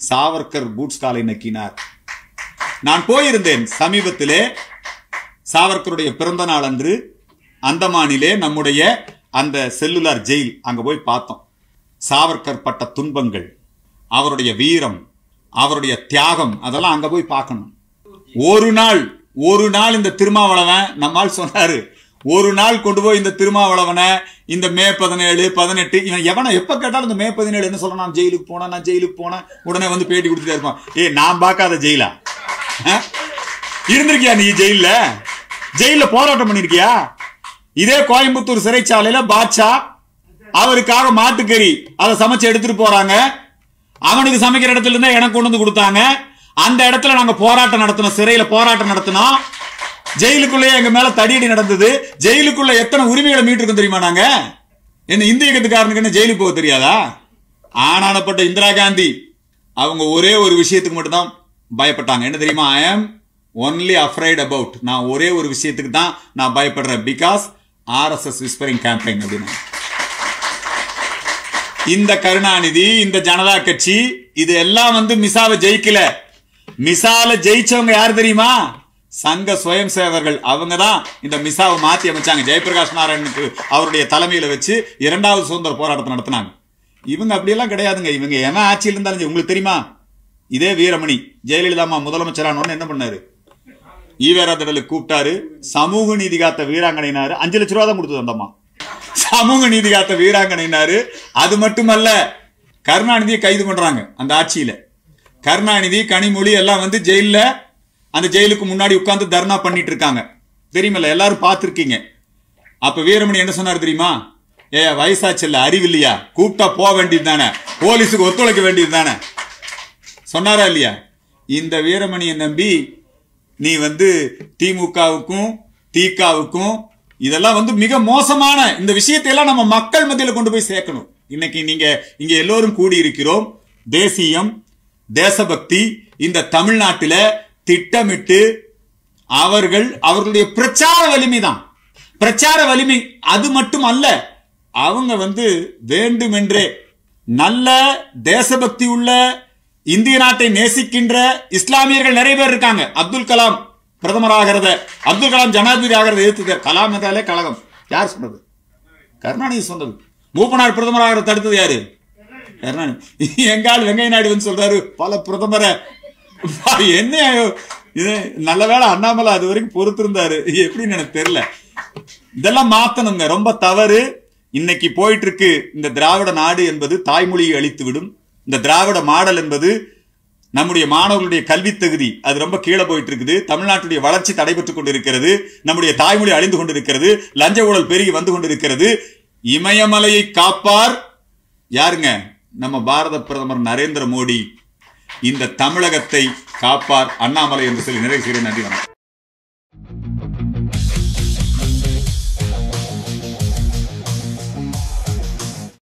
Savarkar boots காலை நக்கினார் நான் போயிருந்தேன் சமீபத்திலே சாவர்கருடைய பிறந்த நாள் அன்று அந்தமானிலே நம்முடைய அந்த செல்லுலார் ஜெயில் அங்க போய் பார்த்தோம் சாவர்கர் பட்ட துன்பங்கள் அவருடைய வீரம் அவருடைய தியாகம் அதெல்லாம் அங்க போய் பார்க்கணும் ஒரு நாள் ஒரு நாள் இந்த திருமாவளவன் நம்மால் சொன்னாரு ஒரு நாள் கொண்டு போய் இந்த திருமாவளவனை இந்த மே பதினேழு பதினெட்டு இவன் எவனை எப்ப கேட்டாலும் இந்த மே பதினேழு என்ன சொல்ல நான் ஜெயிலுக்கு போனேன் நான் ஜெயிலுக்கு போனேன் உடனே வந்து பேட்டி கொடுத்துட்டே இருப்பான் ஏ நான் பார்க்காத ஜெயிலா ஆ? இருந்திருக்கியா நீ ஜெயில்ல ஜெயில்ல போராட்டம் பண்ணிருக்கியா இதே கோயம்புத்தூர் சிறைச்சாலையில பாட்சா அவருக்காக மாட்டுக்கறி அதை சமைச்சு எடுத்துட்டு போறாங்க அவனுக்கு சமைக்கிற இடத்துல இருந்தா எனக்கு கொண்டு வந்து கொடுத்தாங்க அந்த இடத்துல நாங்க போராட்டம் நடத்தினோம் சிறையில போராட்டம் நடத்தினோம் ஜெயிலுக்குள்ளே எங்க மேல தடியடி நடந்தது ஜெயிலுக்குள்ள எத்தனை உரிமைகளை மீட்டிருக்கோம் தெரியுமா நாங்க என்ன இந்திய இயக்கத்துக்காரனுக்கு என்ன ஜெயிலுக்கு போக தெரியாதா ஆனானப்பட்ட இந்திரா காந்தி அவங்க ஒரே ஒரு விஷயத்துக்கு மட்டும்தான் பயப்பட்டாங்க என்ன தெரியுமா I am only afraid about நான் ஒரே ஒரு விஷயத்துக்கு தான் நான் பயப்படுறேன் பிகாஸ் ஆர்எஸ்எஸ் விஸ்பரிங் கேம்பெயின் அப்படின்னு இந்த கருணாநிதி இந்த ஜனதா கட்சி இது எல்லாம் வந்து மிசாவை ஜெயிக்கல மிசால ஜெயிச்சவங்க யார் தெரியுமா சங்க சுயம் சேவர்கள் அவங்க தான் இந்த மிசாவை மாத்தி அமைச்சாங்க ஜெயபிரகாஷ் நாராயணுக்கு அவருடைய தலைமையில வச்சு இரண்டாவது சுதந்திர போராட்டத்தை நடத்தினாங்க இவங்க அப்படியெல்லாம் கிடையாதுங்க இவங்க எவன் ஆட்சியில் இருந்தாலும் சரி. உங்களுக்கு தெரியுமா இதே வீரமணி ஜெயலலிதாமா முதலமைச்சரான உடனே என்ன பண்ணாரு ஈவேரா திடலுக்கு கூப்பிட்டாரு சமூக நீதி காத்த வீராங்கனைனாரு அஞ்சு லட்ச ரூபா தான் கொடுத்தது அந்தம்மா சமூக நீதி காத்த வீராங்கனைனாரு அது மட்டுமல்ல கருணாநிதியை கைது பண்றாங்க அந்த ஆட்சியில கருணாநிதி கனிமொழி எல்லாம் வந்து ஜெயில்ல அந்த ஜெயிலுக்கு முன்னாடி உட்கார்ந்து தர்ணா பண்ணிட்டு இருக்காங்க தெரியுமில்ல எல்லாரும் பார்த்திருக்கீங்க அப்ப வீரமணி என்ன சொன்னார் தெரியுமா ஏ வயசாச்சு இல்ல அறிவில்லையா கூப்பிட்டா போக வேண்டியது தானே போலீஸுக்கு ஒத்துழைக்க வேண்டியது தானே சொன்னாரா இல்லையா இந்த வீரமணியை நம்பி நீ வந்து திமுகவுக்கும் தீகாவுக்கும் இதெல்லாம் வந்து மிக மோசமான இந்த விஷயத்தை எல்லாம் நம்ம மக்கள் மத்தியில கொண்டு போய் சேர்க்கணும் இன்னைக்கு நீங்க இங்க எல்லோரும் கூடி இருக்கிறோம் தேசியம் தேசபக்தி இந்த தமிழ்நாட்டில திட்டமிட்டு அவர்கள் அவர்களுடைய பிரச்சார வலிமை தான் பிரச்சார வலிமை அது மட்டும் அல்ல அவங்க வந்து வேண்டுமென்றே நல்ல தேசபக்தி உள்ள இந்திய நாட்டை நேசிக்கின்ற இஸ்லாமியர்கள் நிறைய பேர் இருக்காங்க அப்துல் கலாம் பிரதமராகிறத அப்துல் கலாம் ஜனாதிபதி ஆகிறத எதிர்த்து கலாம் என்றாலே கழகம் யார் சொன்னது கருணாநிதி சொன்னது மூப்பனார் பிரதமராக தடுத்தது யாரு கருணாநிதி எங்கால் வெங்கைய நாயுடு வந்து சொல்றாரு பல பிரதமரை பா, என்ன இது நல்ல வேளை அண்ணாமலை அது வரைக்கும் பொறுத்திருந்தாரு எப்படின்னு எனக்கு தெரியல இதெல்லாம் மாத்தணுங்க ரொம்ப தவறு இன்னைக்கு போயிட்டு இருக்கு இந்த திராவிட நாடு என்பது தாய்மொழியை அழித்து விடும் இந்த திராவிட மாடல் என்பது நம்முடைய மாணவர்களுடைய கல்வி தகுதி அது ரொம்ப கீழே போயிட்டு இருக்குது தமிழ்நாட்டுடைய வளர்ச்சி தடைபெற்றுக் கொண்டிருக்கிறது நம்முடைய தாய்மொழி அழிந்து கொண்டிருக்கிறது லஞ்ச ஊழல் பெருகி வந்து கொண்டிருக்கிறது இமயமலையை காப்பார் யாருங்க நம்ம பாரத பிரதமர் நரேந்திர மோடி இந்த தமிழகத்தை காப்பார் அண்ணாமலை என்று சொல்லி நிறைவு செய்கிறேன் நன்றி வணக்கம்